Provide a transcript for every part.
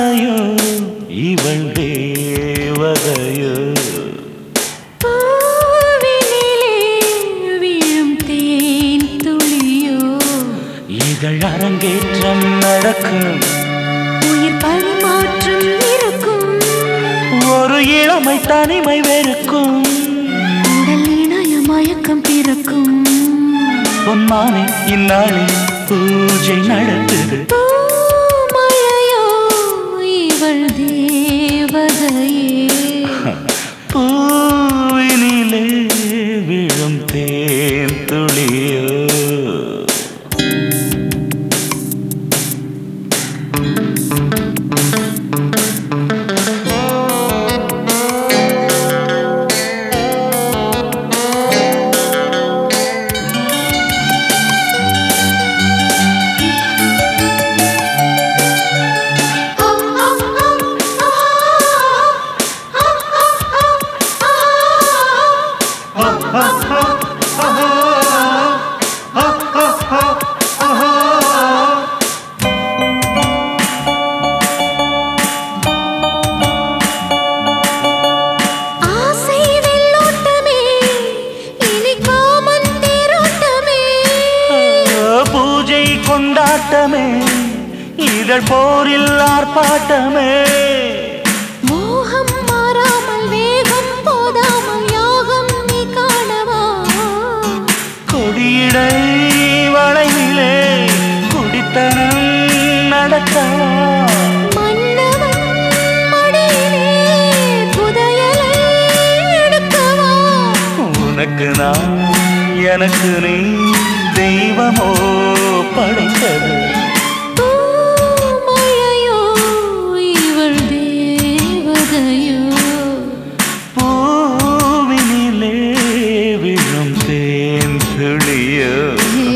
பூமழையோ இவள் தேவதையோ பூவினிலே விழும் தேன் துளியோ இதழ் அரங்கேற்றம் நடக்கும் உயிர் பரிமாற்றம் இருக்கும் ஒரு இளமை தனிமை வெறுக்கும் உடல் இணைய மயக்கம் பிறக்கும் பொன்மானே இந்நாளில் பூஜை நடத்துது பூமழையோ இவள் தேவதையே பூவினிலே விழும் தேன் துளியோ ஆசை வெள்ளோட்டமே இனிக்காமன் தேரோட்டமே பூஜை கொண்டாட்டமே இதழ் போரில் ஆர்ப்பாட்டமே மோகம் மாறாமல் வேகம் போதாமல் யாகம் நீ காணவா கொடியிடை வளைவிலே குடித்தனம் நடத்தவா மன்னவன் மடியிலே புதையலை எடுக்கவா உனக்கு நான் எனக்கு நீ தெய்வமோ படைத்தது பூமழையோ இவள் தேவதையோ பூவினிலே விழும் தேன் துளியோ ஹே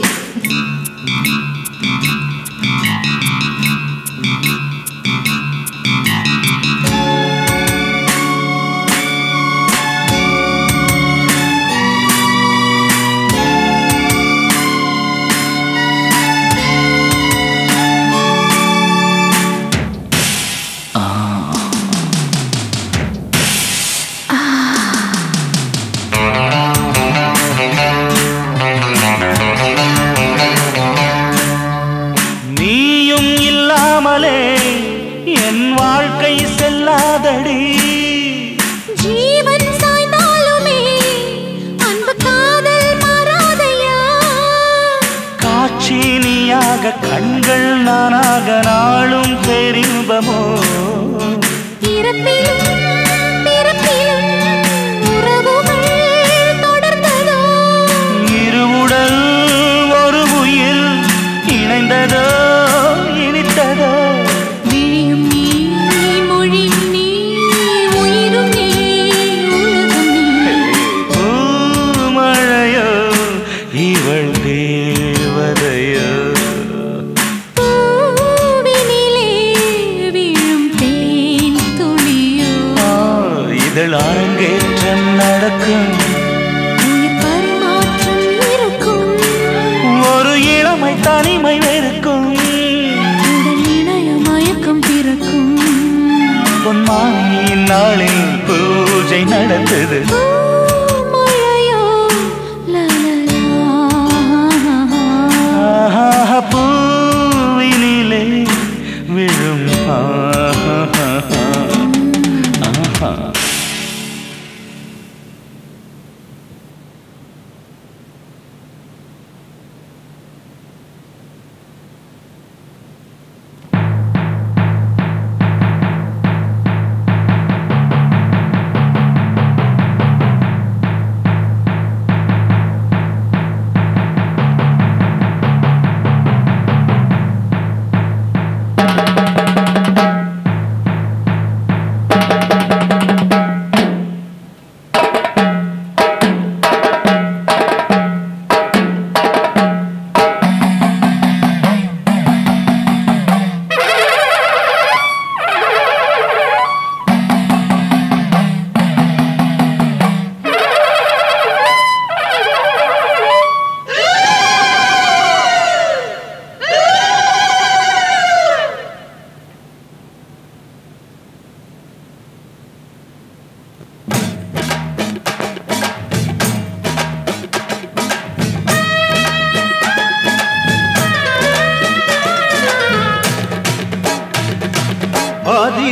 நீயும் இல்லாமலே என் வாழ்க்கை செல்லாதடி ஜீவன் சாய்ந்தாலுமே அன்பு காதல் மாறாதையா காட்சி நீயாக கண்கள் நானாக நாளும் பெரின்பமோ பிறப்பிலும் பிறப்பிலும் உறவுகள் தொடர்ந்ததோ இருவுடல் ஒரு உயிர் இணைந்ததோ இனித்ததோ விழியும் நீ மொழியும் நீ உயிரும் நீ உலகம் நீ பூமழையோ இவள் தேவதையோ பூவினிலே விழும் தேன் துளியோ ஆ, இதழ் அரங்கேற்றம் நடக்கும் உயிர் பரிமாற்றம் இருக்கும் ஒரு இளமை தனிமை வெறுக்கும் உடல் இணைய மயக்கம் பிறக்கும் பொன்மானியின் நாளில் பூஜை நடந்தது பூமழையோ லலலா. ஆஹா, பூவினிலே விழும் ஆஹா, ஆஹா.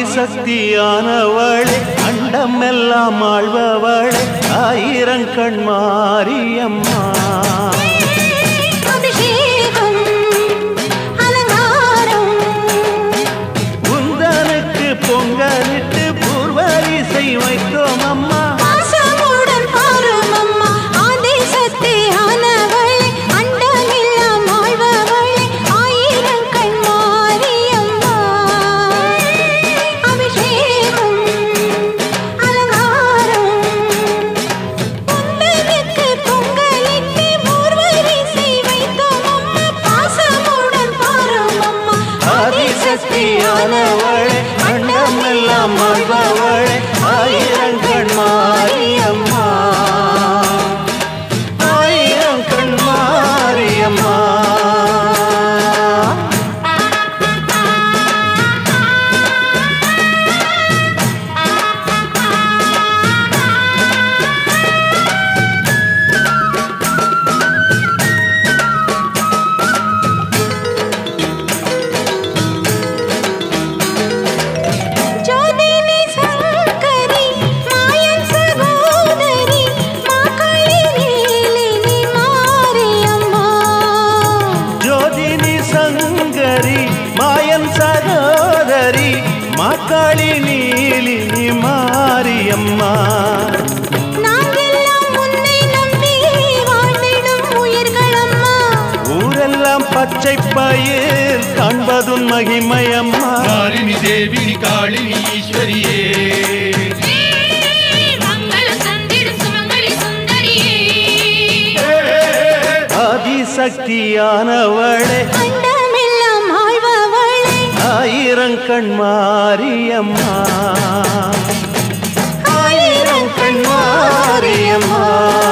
ஆதிசக்தியானவளே அண்டமெல்லாம் ஆழ்பவளே ஆயிரங்கண் மாரியம்மா அபிஷேகம் அலங்காரம் உந்தனுக்கு பொங்கலிட்டு பூர்வரிசை வைத்தோம் அம்மா பாசமுடன் பாரும் அம்மா ஆதிசக்தி ஆனவளே அண்டமெல்லாம் ஆழ்பவளே ஆயிரம் கண் மாரியம்மா அபிஷேகம் அலங்காரம் பொங்கலுக்கு பொங்கலிட்டு மூர்வரிசை வைத்தோம் அம்மா பாசமுடன் பாரும் அம்மா ஆதிசக்தியானவளே அண்டமெல்லாம் ஆழ்பவளே ஆயிரங்கண் மாரியம்மா ஆயிரங்கண் மாரியம்மா ஜோதினி சங்கரி மாயன் சகோதரி மாகாளி நீலினி மாரியம்மா ஜோதினி சங்கரி மாயன் சகோதரி மாக்காளி நீலினி மாரியம்மா நாங்கெல்லாம் உன்னை நம்பி வாழ்ந்திடும் உயிர்களம்மா ஊரெல்லாம் பச்சை பயிர் காண்பதுன் மகிமையம்மா காளினி தேவினி காளினி ஈஸ்வரியே மங்களம் தந்திடும் சுமங்கலி சுந்தரியே ஆதிசக்தியானவளே அண்டமெல்லாம் ஆழ்பவளே ஆயிரங்கண் மாரியம்மா ஆயிரங்கண் மாரியம்மா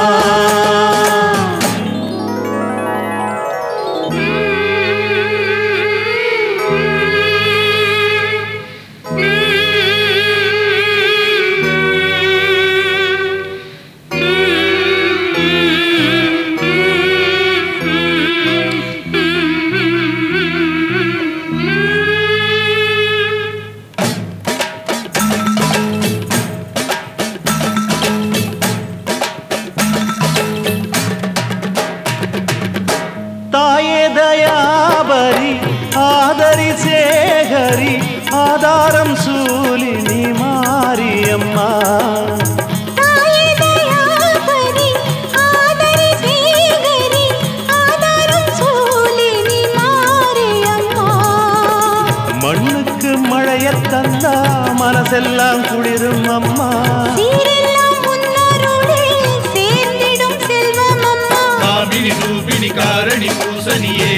தாயே தயாபரி ஆதரி சேகரி ஆதாரம் சூலினி மாரியம்மா தாயே தயாபரி ஆதரி சேகரி ஆதாரம் சூலினி மாரியம்மா மண்ணுக்கு மழையத் தந்தா மனசெல்லாம் குளிரும் அம்மா சீரெல்லாம் முன்னருளே சேர்ந்திடும் செல்வம் அம்மா காமினி ரூபினி காரணி பூசணியே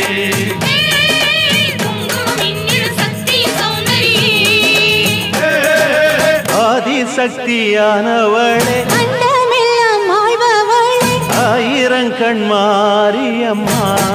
குங்குமம் இன்னிடும் சக்தி சௌந்தரியே ஆதிசக்தியானவளே அண்டமெல்லாம் ஆழ்பவளே ஆயிரங்கண் மாரியம்மா